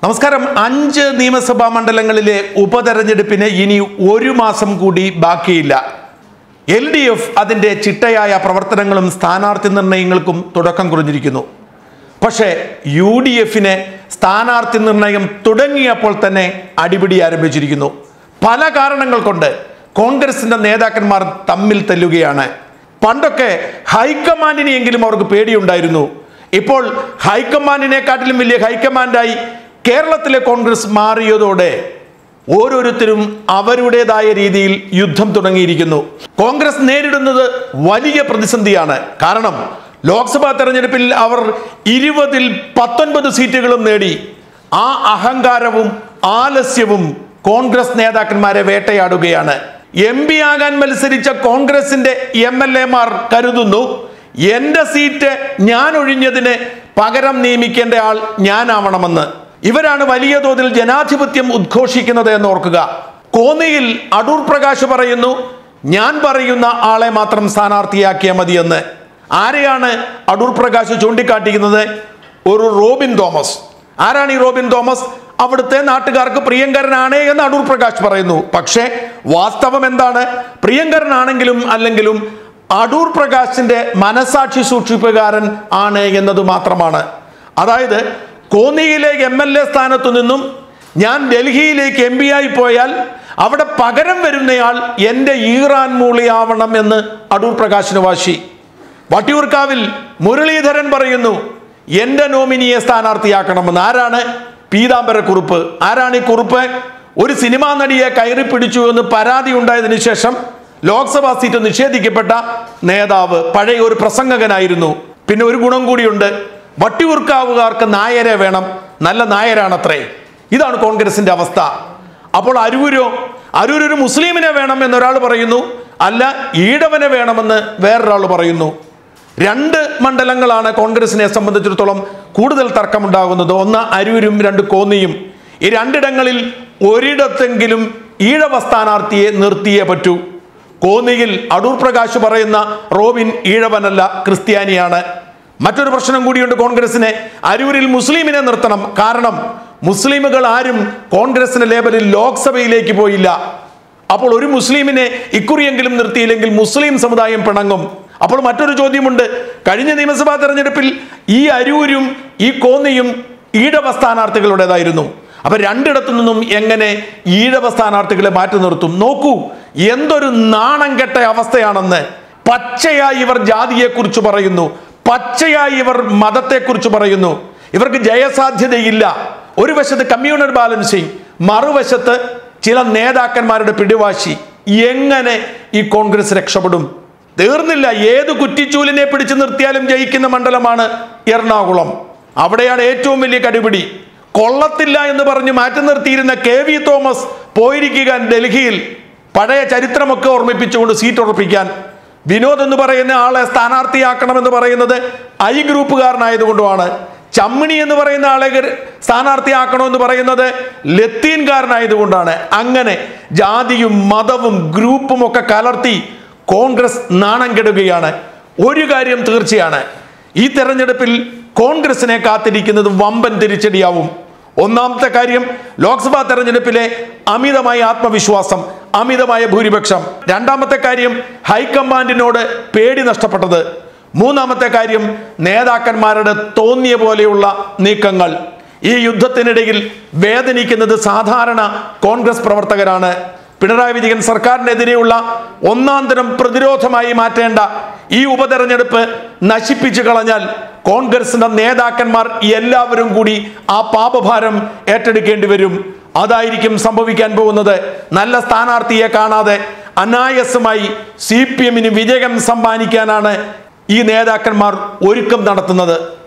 നമസ്കാരം അഞ്ച് നിയമസഭാ മണ്ഡലങ്ങളിലെ ഉപതെരഞ്ഞെടുപ്പിന് ഇനി ഒരു മാസം കൂടി ബാക്കിയില്ല എൽ ഡി എഫ് അതിൻ്റെ ചിട്ടയായ പ്രവർത്തനങ്ങളും സ്ഥാനാർത്ഥി നിർണയങ്ങൾക്കും തുടക്കം കുറിഞ്ഞിരിക്കുന്നു പക്ഷേ യു ഡി എഫിന് സ്ഥാനാർത്ഥി നിർണയം തുടങ്ങിയപ്പോൾ തന്നെ അടിപിടി ആരംഭിച്ചിരിക്കുന്നു പല കാരണങ്ങൾ കൊണ്ട് കോൺഗ്രസിന്റെ നേതാക്കന്മാർ തമ്മിൽ തല്ലുകയാണ് പണ്ടൊക്കെ ഹൈക്കമാൻഡിനെയെങ്കിലും അവർക്ക് പേടിയുണ്ടായിരുന്നു ഇപ്പോൾ ഹൈക്കമാൻഡിനെക്കാട്ടിലും വലിയ ഹൈക്കമാൻഡായി കേരളത്തിലെ കോൺഗ്രസ് മാറിയതോടെ ഓരോരുത്തരും അവരുടേതായ രീതിയിൽ യുദ്ധം തുടങ്ങിയിരിക്കുന്നു കോൺഗ്രസ് നേരിടുന്നത് വലിയ പ്രതിസന്ധിയാണ് കാരണം ലോക്സഭാ തെരഞ്ഞെടുപ്പിൽ അവർ ഇരുപതിൽ പത്തൊൻപത് സീറ്റുകളും നേടി ആ അഹങ്കാരവും ആലസ്യവും കോൺഗ്രസ് നേതാക്കന്മാരെ വേട്ടയാടുകയാണ് എം പി ആകാൻ മത്സരിച്ച കോൺഗ്രസിന്റെ എം എൽ എമാർ കരുതുന്നു എന്റെ സീറ്റ് ഞാൻ ഒഴിഞ്ഞതിന് പകരം നിയമിക്കേണ്ട ആൾ ഞാനാവണമെന്ന് ഇവരാണ് വലിയ തോതിൽ ജനാധിപത്യം ഉദ്ഘോഷിക്കുന്നത് എന്ന് ഓർക്കുക കോന്നിയിൽ അടൂർ പ്രകാശ് പറയുന്നു ഞാൻ പറയുന്ന ആളെ മാത്രം സ്ഥാനാർത്ഥിയാക്കിയാൽ മതിയെന്ന് ആരെയാണ് അടൂർ പ്രകാശ് ചൂണ്ടിക്കാട്ടിക്കുന്നത് ഒരു റോബിൻ തോമസ് ആരാണ് ഈ റോബിൻ തോമസ് അവിടുത്തെ നാട്ടുകാർക്ക് പ്രിയങ്കരനാണ് എന്ന് അടൂർ പ്രകാശ് പറയുന്നു പക്ഷേ വാസ്തവം എന്താണ് പ്രിയങ്കരനാണെങ്കിലും അല്ലെങ്കിലും അടൂർ പ്രകാശിന്റെ മനസാക്ഷി സൂക്ഷിപ്പുകാരൻ ആണ് എന്നത് മാത്രമാണ് അതായത് കോന്നിയിലെ എം എൽ എ സ്ഥാനത്തു നിന്നും ഞാൻ ഡൽഹിയിലേക്ക് എം പി ആയി പോയാൽ അവിടെ പകരം വരുന്നയാൾ എൻ്റെ ഈറാൻ മൂളിയാവണം എന്ന് അടൂർ പ്രകാശിന് വാശി വട്ടിയൂർക്കാവിൽ മുരളീധരൻ പറയുന്നു എന്റെ നോമിനിയെ സ്ഥാനാർത്ഥിയാക്കണമെന്ന് ആരാണ് പീതാംബര കുറുപ്പ് ആരാണ് ഈ കുറുപ്പ് ഒരു സിനിമാ നടിയെ കയറി പിടിച്ചു എന്ന് പരാതി ഉണ്ടായതിനു ശേഷം ലോക്സഭാ സീറ്റ് നിഷേധിക്കപ്പെട്ട നേതാവ് പഴയ ഒരു പ്രസംഗകനായിരുന്നു പിന്നെ ഒരു ഗുണം കൂടിയുണ്ട് വട്ടിയൂർക്കാവുകാർക്ക് നായരെ വേണം നല്ല നായരാണത്രേ ഇതാണ് കോൺഗ്രസിന്റെ അവസ്ഥ അപ്പോൾ അരൂരോ അരൂർ ഒരു മുസ്ലിമിനെ വേണം എന്നൊരാൾ പറയുന്നു അല്ല ഈഴവനെ വേണമെന്ന് വേറൊരാൾ പറയുന്നു രണ്ട് മണ്ഡലങ്ങളാണ് കോൺഗ്രസിനെ സംബന്ധിച്ചിടത്തോളം കൂടുതൽ തർക്കമുണ്ടാകുന്നത് ഒന്ന് അരൂരും രണ്ട് കോന്നിയും ഈ രണ്ടിടങ്ങളിൽ ഒരിടത്തെങ്കിലും ഈഴവ സ്ഥാനാർത്ഥിയെ നിർത്തിയേ പറ്റൂ കോന്നിയിൽ അടൂർ പ്രകാശ് പറയുന്ന റോബിൻ ഈഴവനല്ല ക്രിസ്ത്യാനിയാണ് മറ്റൊരു പ്രശ്നം കൂടിയുണ്ട് കോൺഗ്രസിനെ അരൂരിൽ മുസ്ലിമിനെ നിർത്തണം കാരണം മുസ്ലിമുകൾ ആരും കോൺഗ്രസിന്റെ ലേബലിൽ ലോക്സഭയിലേക്ക് പോയില്ല അപ്പോൾ ഒരു മുസ്ലിമിനെ ഇക്കുറിയെങ്കിലും നിർത്തിയില്ലെങ്കിൽ മുസ്ലിം സമുദായം പിണങ്ങും അപ്പോൾ മറ്റൊരു ചോദ്യമുണ്ട് കഴിഞ്ഞ നിയമസഭാ തെരഞ്ഞെടുപ്പിൽ ഈ അരൂരും ഈ കോന്നിയും ഈഴവ സ്ഥാനാർത്ഥികളുടേതായിരുന്നു അപ്പൊ രണ്ടിടത്തു നിന്നും എങ്ങനെ ഈഴവ സ്ഥാനാർത്ഥികളെ മാറ്റി നിർത്തും നോക്കൂ എന്തൊരു നാണം കെട്ട അവസ്ഥയാണെന്ന് പച്ചയായി ഇവർ ജാതിയെക്കുറിച്ച് പറയുന്നു പച്ചയായി ഇവർ മതത്തെക്കുറിച്ച് പറയുന്നു ഇവർക്ക് ജയസാധ്യതയില്ല ഒരു വശത്ത് കമ്മ്യൂണൽ ബാലൻസിങ് മറുവശത്ത് ചില നേതാക്കന്മാരുടെ പിടിവാശി എങ്ങനെ ഈ കോൺഗ്രസ് രക്ഷപ്പെടും തീർന്നില്ല ഏത് കുറ്റിച്ചൂലിനെ പിടിച്ചു നിർത്തിയാലും ജയിക്കുന്ന മണ്ഡലമാണ് എറണാകുളം അവിടെയാണ് ഏറ്റവും വലിയ കടിപിടി കൊള്ളത്തില്ല എന്ന് പറഞ്ഞ് മാറ്റി നിർത്തിയിരുന്ന കെ വി തോമസ് പോയിരിക്കുക ഡൽഹിയിൽ പഴയ ചരിത്രമൊക്കെ ഓർമ്മിപ്പിച്ചുകൊണ്ട് സീറ്റ് ഉറപ്പിക്കാൻ വിനോദ് എന്ന് പറയുന്ന ആളെ സ്ഥാനാർത്ഥിയാക്കണമെന്ന് പറയുന്നത് ഐ ഗ്രൂപ്പുകാരനായതുകൊണ്ടുമാണ് ചമ്മിണി എന്ന് പറയുന്ന ആളെ ഗർ- സ്ഥാനാർത്ഥിയാക്കണമെന്ന് പറയുന്നത് ലത്തീൻകാരനായതുകൊണ്ടാണ് അങ്ങനെ ജാതിയും മതവും ഗ്രൂപ്പും ഒക്കെ കലർത്തി കോൺഗ്രസ് നാണം കെടുകയാണ് ഒരു കാര്യം തീർച്ചയാണ് ഈ തെരഞ്ഞെടുപ്പിൽ കോൺഗ്രസിനെ കാത്തിരിക്കുന്നത് വമ്പൻ തിരിച്ചടിയാവും ഒന്നാമത്തെ കാര്യം ലോക്സഭാ തെരഞ്ഞെടുപ്പിലെ അമിതമായ ആത്മവിശ്വാസം അമിതമായ ഭൂരിപക്ഷം രണ്ടാമത്തെ കാര്യം ഹൈക്കമാൻഡിനോട് പേടി നഷ്ടപ്പെട്ടത് മൂന്നാമത്തെ കാര്യം നേതാക്കന്മാരുടെ തോന്നിയ പോലെയുള്ള നീക്കങ്ങൾ ഈ യുദ്ധത്തിനിടയിൽ വേദനിക്കുന്നത് സാധാരണ കോൺഗ്രസ് പ്രവർത്തകരാണ് പിണറായി വിജയൻ സർക്കാരിനെതിരെയുള്ള ഒന്നാം തരം പ്രതിരോധമായി മാറ്റേണ്ട ഈ ഉപതെരഞ്ഞെടുപ്പ് നശിപ്പിച്ചു കളഞ്ഞാൽ കോൺഗ്രസിന്റെ നേതാക്കന്മാർ എല്ലാവരും കൂടി ആ പാപഭാരം ഏറ്റെടുക്കേണ്ടി വരും അതായിരിക്കും സംഭവിക്കാൻ പോകുന്നത് നല്ല സ്ഥാനാർത്ഥിയെ കാണാതെ അനായാസമായി സി പി എമ്മിന് വിജയം സമ്മാനിക്കാനാണ് ഈ നേതാക്കന്മാർ ഒരുക്കം നടത്തുന്നത്